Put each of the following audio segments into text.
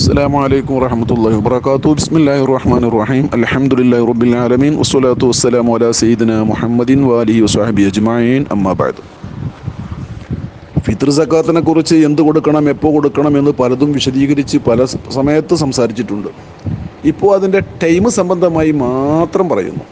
السلام عليكم ورحمة الله وبركاته بسم الله الرحمن الرحيم الحمد لله رب العالمين والصلاة والسلام على سيدنا محمد وآله وصحبه أجمعين أما بعد ഫിത്ർ സക്കാത്തിനെ കുറിച്ച് എന്ത് കൊടുക്കണം എപ്പോൾ കൊടുക്കണം എന്ന് പലതും വിശദീകരിച്ച് പല സ- സമയത്ത് സംസാരിച്ചിട്ടുണ്ട് ഇപ്പോൾ അതിൻ്റെ ടൈം സംബന്ധമായി മാത്രം പറയുന്നു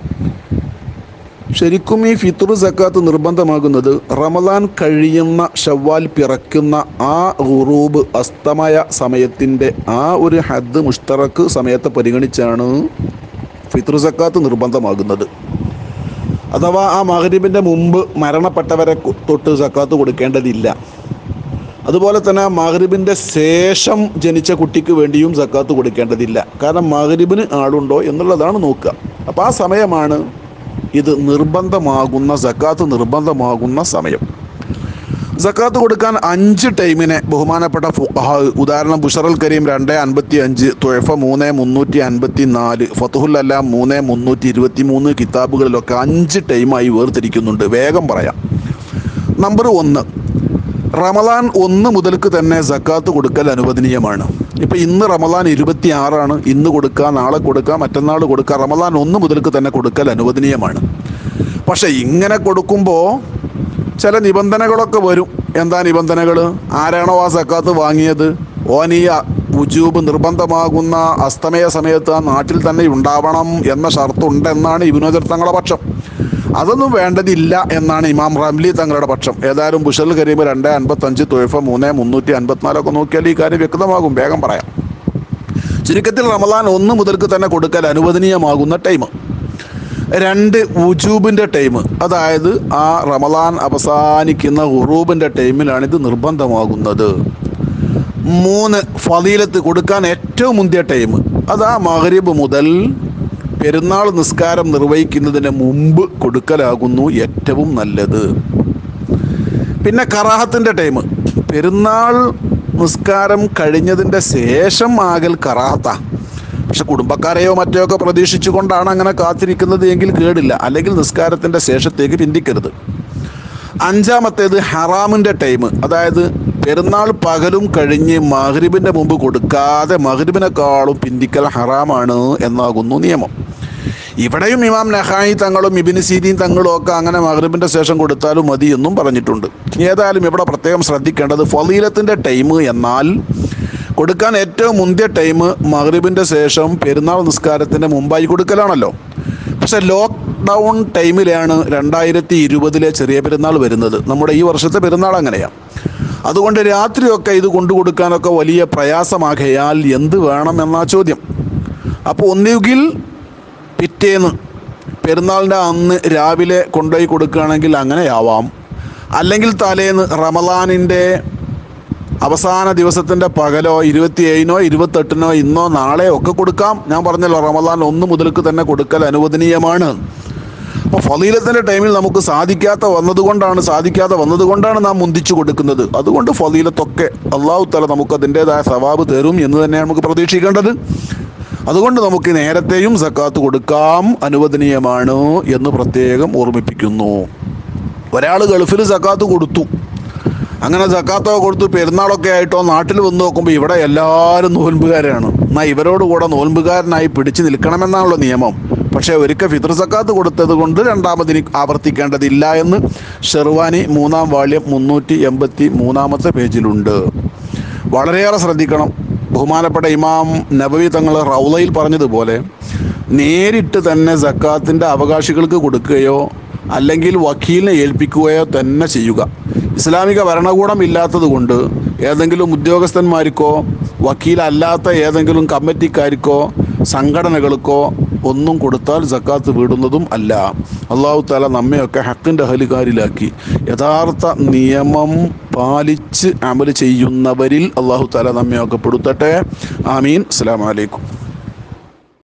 ശരിക്കും ഈ ഫിത്ർ സക്കാത്ത് നിർബന്ധമാകുന്നത് റമദാൻ കഴിയുന്ന ഷവ്വാൽ പിറക്കുന്ന ആ ഉറൂബ് അസ്തമയ സമയത്തിൻ്റെ ആ ഒരു ഹദ് മുഷ്തറക്ക് സമയത്തെ പരിഗണിച്ചാണ് ഫിത്ർ സക്കാത്ത് നിർബന്ധമാകുന്നത് അഥവാ ആ മഹരീബിൻ്റെ മുമ്പ് മരണപ്പെട്ടവരെ കു- തൊട്ട് സക്കാത്ത് കൊടുക്കേണ്ടതില്ല അതുപോലെ തന്നെ മഹരിബിൻ്റെ ശേഷം ജനിച്ച കുട്ടിക്ക് വേണ്ടിയും സക്കാത്ത് കൊടുക്കേണ്ടതില്ല കാരണം മഹരിബിന് ആളുണ്ടോ എന്നുള്ളതാണ് നോക്കുക അപ്പോൾ ആ സമയമാണ് ഇത് നിർബന്ധമാകുന്ന സക്കാത്ത് നിർബന്ധമാകുന്ന സമയം സക്കാത്ത് കൊടുക്കാൻ അഞ്ച് ടൈമിനെ ബഹുമാനപ്പെട്ട ഫുഖഹാ ഉദാഹരണം ബുഷറൽ കരീം രണ്ട് അൻപത്തി അഞ്ച് തൊഴഫ മൂന്ന് മുന്നൂറ്റി അൻപത്തി നാല് ഫത്തുഹുൽ അല്ലാം മൂന്ന് മുന്നൂറ്റി ഇരുപത്തി മൂന്ന് കിതാബുകളിലൊക്കെ അഞ്ച് ടൈമായി വേർതിരിക്കുന്നുണ്ട് വേഗം പറയാം നമ്പർ ഒന്ന് റമദാൻ ഒന്ന് മുതൽക്ക് തന്നെ സക്കാത്ത് കൊടുക്കൽ അനുവദനീയമാണ് ഇപ്പം ഇന്ന് റമദാൻ ഇരുപത്തി ആറാണ് ഇന്ന് കൊടുക്കുക നാളെ കൊടുക്കുക മറ്റന്നാൾ കൊടുക്കുക റമദാൻ ഒന്ന് മുതൽക്ക് തന്നെ കൊടുക്കൽ അനുവദനീയമാണ് പക്ഷേ ഇങ്ങനെ കൊടുക്കുമ്പോൾ ചില നിബന്ധനകളൊക്കെ വരും എന്താ നിബന്ധനകൾ ആരാണോ ആ സക്കാത്ത് വാങ്ങിയത് ഓൻ ഈ ഉജൂബ് നിർബന്ധമാകുന്ന അസ്തമയ സമയത്ത് ആ നാട്ടിൽ തന്നെ ഉണ്ടാവണം എന്ന ഷർത്തുണ്ടെന്നാണ് ഇബിനോദർ തങ്ങളുടെ പക്ഷം അതൊന്നും വേണ്ടതില്ല എന്നാണ് ഇമാം റംലി തങ്ങളുടെ പക്ഷം ഏതായാലും ബുഷൽ കരീം രണ്ട് അൻപത്തഞ്ച് തൊഴഫ മൂന്ന് മുന്നൂറ്റി അൻപത്തിനാലൊക്കെ നോക്കിയാൽ ഈ കാര്യം വ്യക്തമാകും വേഗം പറയാം ചുരുക്കത്തിൽ റമദാൻ ഒന്ന് മുതൽക്ക് തന്നെ കൊടുക്കൽ അനുവദനീയമാകുന്ന ടൈം രണ്ട് ഉജൂബിൻ്റെ ടൈം അതായത് ആ റമദാൻ അവസാനിക്കുന്ന ഉറൂബിൻ്റെ ടൈമിലാണ് ഇത് നിർബന്ധമാകുന്നത് മൂന്ന് ഫലീലത്ത് കൊടുക്കാൻ ഏറ്റവും മുന്തിയ ടൈം അത് ആ മഹരീബ് മുതൽ പെരുന്നാൾ നിസ്കാരം നിർവഹിക്കുന്നതിന് മുമ്പ് കൊടുക്കലാകുന്നു ഏറ്റവും നല്ലത് പിന്നെ കറാഹത്തിൻ്റെ ടൈം പെരുന്നാൾ നിസ്കാരം കഴിഞ്ഞതിൻ്റെ ശേഷം ആകൽ കറാഹത്താ പക്ഷെ കുടുംബക്കാരെയോ മറ്റോ ഒക്കെ പ്രതീക്ഷിച്ചുകൊണ്ടാണ് അങ്ങനെ കാത്തിരിക്കുന്നത് എങ്കിൽ കേടില്ല അല്ലെങ്കിൽ നിസ്കാരത്തിൻ്റെ ശേഷത്തേക്ക് പിന്തിക്കരുത് അഞ്ചാമത്തേത് ഹറാമിൻ്റെ ടൈം അതായത് പെരുന്നാൾ പകലും കഴിഞ്ഞ് മഹ്രിബിൻ്റെ മുമ്പ് കൊടുക്കാതെ മഹ്രിബിനെക്കാളും പിന്തിക്കൽ ഹറാമാണ് എന്നാകുന്നു നിയമം ഇവിടെയും ഇമാം നഹായി തങ്ങളും ഇബിന് സീദീൻ തങ്ങളും ഒക്കെ അങ്ങനെ മഹ്രിബിൻ്റെ ശേഷം കൊടുത്താലും മതി എന്നും പറഞ്ഞിട്ടുണ്ട് ഏതായാലും ഇവിടെ പ്രത്യേകം ശ്രദ്ധിക്കേണ്ടത് ഫലീലത്തിൻ്റെ ടൈം എന്നാൽ കൊടുക്കാൻ ഏറ്റവും മുന്തിയ ടൈം മഹ്രിബിൻ്റെ ശേഷം പെരുന്നാൾ നിസ്കാരത്തിൻ്റെ മുമ്പായി കൊടുക്കലാണല്ലോ പക്ഷെ ലോക്ക്ഡൗൺ ടൈമിലാണ് രണ്ടായിരത്തി ഇരുപതിലെ ചെറിയ പെരുന്നാൾ വരുന്നത് നമ്മുടെ ഈ വർഷത്തെ പെരുന്നാൾ അങ്ങനെയാണ് അതുകൊണ്ട് രാത്രിയൊക്കെ ഇത് കൊണ്ടു കൊടുക്കാനൊക്കെ വലിയ പ്രയാസമാകയാൽ എന്ത് വേണം എന്നാ ചോദ്യം അപ്പോൾ ഒന്നുകിൽ പിറ്റേന്ന് പെരുന്നാളിൻ്റെ അന്ന് രാവിലെ കൊണ്ടുപോയി കൊടുക്കുകയാണെങ്കിൽ അങ്ങനെയാവാം അല്ലെങ്കിൽ തലേന്ന് റമദാനിൻ്റെ അവസാന ദിവസത്തിൻ്റെ പകലോ ഇരുപത്തിയേഴിനോ ഇരുപത്തെട്ടിനോ ഇന്നോ നാളെയോ ഒക്കെ കൊടുക്കാം ഞാൻ പറഞ്ഞല്ലോ റമദാൻ ഒന്ന് മുതൽക്ക് തന്നെ കൊടുക്കൽ അനുവദനീയമാണ് അപ്പോൾ ഫലീലത്തിൻ്റെ ടൈമിൽ നമുക്ക് സാധിക്കാത്ത വന്നതുകൊണ്ടാണ് സാധിക്കാതെ വന്നതുകൊണ്ടാണ് നാം മുന്തിച്ചു കൊടുക്കുന്നത് അതുകൊണ്ട് ഫലീലത്തൊക്കെ അള്ളാഹു തല നമുക്ക് അതിൻ്റെതായ സവാബ് തരും എന്ന് തന്നെയാണ് നമുക്ക് പ്രതീക്ഷിക്കേണ്ടത് അതുകൊണ്ട് നമുക്ക് നേരത്തെയും സക്കാത്ത് കൊടുക്കാം അനുവദനീയമാണ് എന്ന് പ്രത്യേകം ഓർമ്മിപ്പിക്കുന്നു ഒരാൾ ഗൾഫിൽ സക്കാത്ത് കൊടുത്തു അങ്ങനെ സക്കാത്തൊക്കെ കൊടുത്തു പെരുന്നാളൊക്കെ ആയിട്ടോ നാട്ടിൽ വന്ന് നോക്കുമ്പോൾ ഇവിടെ എല്ലാവരും നോൽമ്പുകാരാണ് എന്നാൽ ഇവരോട് കൂടെ നോൽമ്പുകാരനായി പിടിച്ചു നിൽക്കണമെന്നാണല്ലോ നിയമം പക്ഷേ ഒരിക്കൽ ഫിത്ർ സക്കാത്ത് കൊടുത്തത് കൊണ്ട് രണ്ടാമതിന് ആവർത്തിക്കേണ്ടതില്ല എന്ന് ഷെർവാനി മൂന്നാം വാള്യം മുന്നൂറ്റി എൺപത്തി മൂന്നാമത്തെ പേജിലുണ്ട് വളരെയേറെ ശ്രദ്ധിക്കണം ബഹുമാനപ്പെട്ട ഇമാം നബവി തങ്ങൾ റൗലയിൽ പറഞ്ഞതുപോലെ നേരിട്ട് തന്നെ സക്കാത്തിൻ്റെ അവകാശികൾക്ക് കൊടുക്കുകയോ അല്ലെങ്കിൽ വക്കീലിനെ ഏൽപ്പിക്കുകയോ തന്നെ ചെയ്യുക ഇസ്ലാമിക ഭരണകൂടം ഇല്ലാത്തത് കൊണ്ട് ഏതെങ്കിലും ഉദ്യോഗസ്ഥന്മാർക്കോ വക്കീലല്ലാത്ത ഏതെങ്കിലും കമ്മിറ്റിക്കാർക്കോ സംഘടനകൾക്കോ ഒന്നും കൊടുത്താൽ സക്കാത്ത് വീടുന്നതും അല്ല അള്ളാഹു താല നമ്മയൊക്കെ ഹക്കിൻ്റെ അഹലുകാരിലാക്കി യഥാർത്ഥ നിയമം പാലിച്ച് അമൽ ചെയ്യുന്നവരിൽ അള്ളാഹു താല നമ്മയൊക്കെ പെടുത്തട്ടെ ആമീൻ അസ്സാം വലൈക്കും